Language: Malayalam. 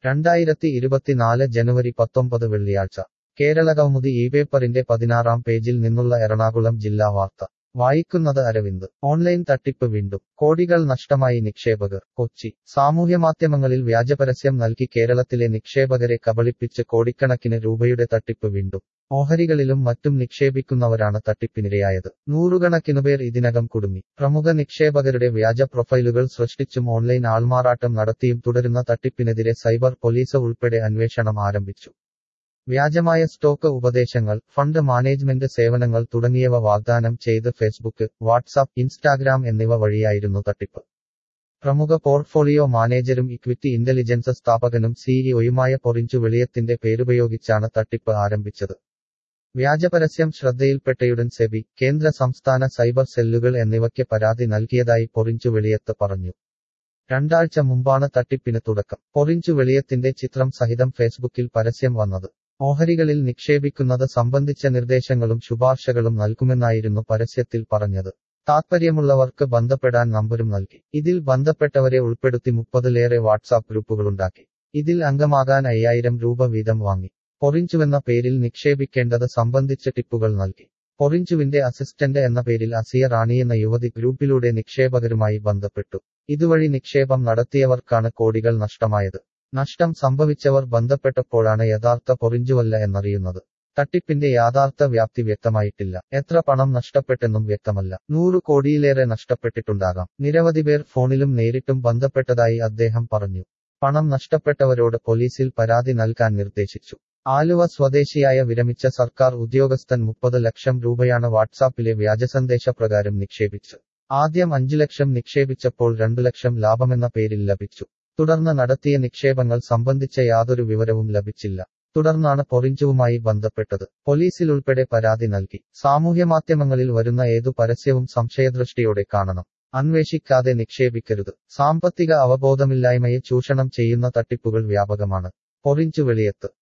രണ്ടായിരത്തി ഇരുപത്തിനാല് ജനുവരി പത്തൊമ്പത് വെള്ളിയാഴ്ച കേരള കൗമുദി ഈ പേപ്പറിന്റെ പതിനാറാം പേജിൽ നിന്നുള്ള എറണാകുളം ജില്ലാ വാർത്ത വായിക്കുന്നത് അരവിന്ദ് ഓൺലൈൻ തട്ടിപ്പ് വീണ്ടും കോടികൾ നഷ്ടമായി നിക്ഷേപകർ കൊച്ചി സാമൂഹ്യമാധ്യമങ്ങളിൽ വ്യാജപരസ്യം നൽകി കേരളത്തിലെ നിക്ഷേപകരെ കബളിപ്പിച്ച് കോടിക്കണക്കിന് രൂപയുടെ തട്ടിപ്പ് വീണ്ടും ഓഹരികളിലും മറ്റും നിക്ഷേപിക്കുന്നവരാണ് തട്ടിപ്പിനിരയായത് നൂറുകണക്കിനുപേർ ഇതിനകം കുടുങ്ങി പ്രമുഖ നിക്ഷേപകരുടെ വ്യാജ പ്രൊഫൈലുകൾ സൃഷ്ടിച്ചും ഓൺലൈൻ ആൾമാറാട്ടം നടത്തിയും തുടരുന്ന തട്ടിപ്പിനെതിരെ സൈബർ പോലീസ് ഉൾപ്പെടെ അന്വേഷണം ആരംഭിച്ചു വ്യാജമായ സ്റ്റോക്ക് ഉപദേശങ്ങൾ ഫണ്ട് മാനേജ്മെന്റ് സേവനങ്ങൾ തുടങ്ങിയവ വാഗ്ദാനം ചെയ്ത് ഫേസ്ബുക്ക് വാട്സാപ്പ് ഇൻസ്റ്റാഗ്രാം എന്നിവ വഴിയായിരുന്നു തട്ടിപ്പ് പ്രമുഖ പോർട്ട്ഫോളിയോ മാനേജരും ഇക്വിറ്റി ഇന്റലിജൻസ് സ്ഥാപകനും സിഇഒയുമായ പൊറിഞ്ചു വെളിയത്തിന്റെ പേരുപയോഗിച്ചാണ് തട്ടിപ്പ് ആരംഭിച്ചത് വ്യാജപരസ്യം ശ്രദ്ധയിൽപ്പെട്ടയുടൻ സെബി കേന്ദ്ര സംസ്ഥാന സൈബർ സെല്ലുകൾ എന്നിവയ്ക്ക് പരാതി നൽകിയതായി പൊറിഞ്ചു വെളിയത്ത് പറഞ്ഞു രണ്ടാഴ്ച മുമ്പാണ് തട്ടിപ്പിന് തുടക്കം പൊറിഞ്ചു വെളിയത്തിന്റെ ചിത്രം സഹിതം ഫേസ്ബുക്കിൽ പരസ്യം വന്നത് ഓഹരികളിൽ നിക്ഷേപിക്കുന്നത് സംബന്ധിച്ച നിർദ്ദേശങ്ങളും ശുപാർശകളും നൽകുമെന്നായിരുന്നു പരസ്യത്തിൽ പറഞ്ഞത് താത്പര്യമുള്ളവർക്ക് ബന്ധപ്പെടാൻ നമ്പരും നൽകി ഇതിൽ ബന്ധപ്പെട്ടവരെ ഉൾപ്പെടുത്തി മുപ്പതിലേറെ വാട്സാപ്പ് ഗ്രൂപ്പുകളുണ്ടാക്കി ഇതിൽ അംഗമാകാൻ അയ്യായിരം രൂപ വീതം വാങ്ങി പൊറിഞ്ചുവെന്ന പേരിൽ നിക്ഷേപിക്കേണ്ടത് സംബന്ധിച്ച ടിപ്പുകൾ നൽകി പൊറിഞ്ചുവിന്റെ അസിസ്റ്റന്റ് എന്ന പേരിൽ അസിയ റാണി എന്ന യുവതി ഗ്രൂപ്പിലൂടെ നിക്ഷേപകരുമായി ബന്ധപ്പെട്ടു ഇതുവഴി നിക്ഷേപം നടത്തിയവർക്കാണ് കോടികൾ നഷ്ടമായത് നഷ്ടം സംഭവിച്ചവർ ബന്ധപ്പെട്ടപ്പോഴാണ് യഥാർത്ഥ പൊറിഞ്ചുവല്ല എന്നറിയുന്നത് തട്ടിപ്പിന്റെ യാഥാർത്ഥ വ്യാപ്തി വ്യക്തമായിട്ടില്ല എത്ര പണം നഷ്ടപ്പെട്ടെന്നും വ്യക്തമല്ല നൂറു കോടിയിലേറെ നഷ്ടപ്പെട്ടിട്ടുണ്ടാകാം നിരവധി പേർ ഫോണിലും നേരിട്ടും ബന്ധപ്പെട്ടതായി അദ്ദേഹം പറഞ്ഞു പണം നഷ്ടപ്പെട്ടവരോട് പോലീസിൽ പരാതി നൽകാൻ നിർദ്ദേശിച്ചു ആലുവ സ്വദേശിയായ വിരമിച്ച സർക്കാർ ഉദ്യോഗസ്ഥൻ മുപ്പത് ലക്ഷം രൂപയാണ് വാട്സാപ്പിലെ വ്യാജസന്ദേശപ്രകാരം നിക്ഷേപിച്ച് ആദ്യം അഞ്ചു ലക്ഷം നിക്ഷേപിച്ചപ്പോൾ രണ്ടു ലക്ഷം ലാഭമെന്ന പേരിൽ ലഭിച്ചു തുടർന്ന് നടത്തിയ നിക്ഷേപങ്ങൾ സംബന്ധിച്ച യാതൊരു വിവരവും ലഭിച്ചില്ല തുടർന്നാണ് പൊറിഞ്ചുവുമായി ബന്ധപ്പെട്ടത് പോലീസിലുൾപ്പെടെ പരാതി നൽകി സാമൂഹ്യമാധ്യമങ്ങളിൽ വരുന്ന ഏതു പരസ്യവും സംശയദൃഷ്ടിയോടെ കാണണം അന്വേഷിക്കാതെ നിക്ഷേപിക്കരുത് സാമ്പത്തിക അവബോധമില്ലായ്മയെ ചൂഷണം ചെയ്യുന്ന തട്ടിപ്പുകൾ വ്യാപകമാണ് പൊറിഞ്ചു വെളിയത്ത്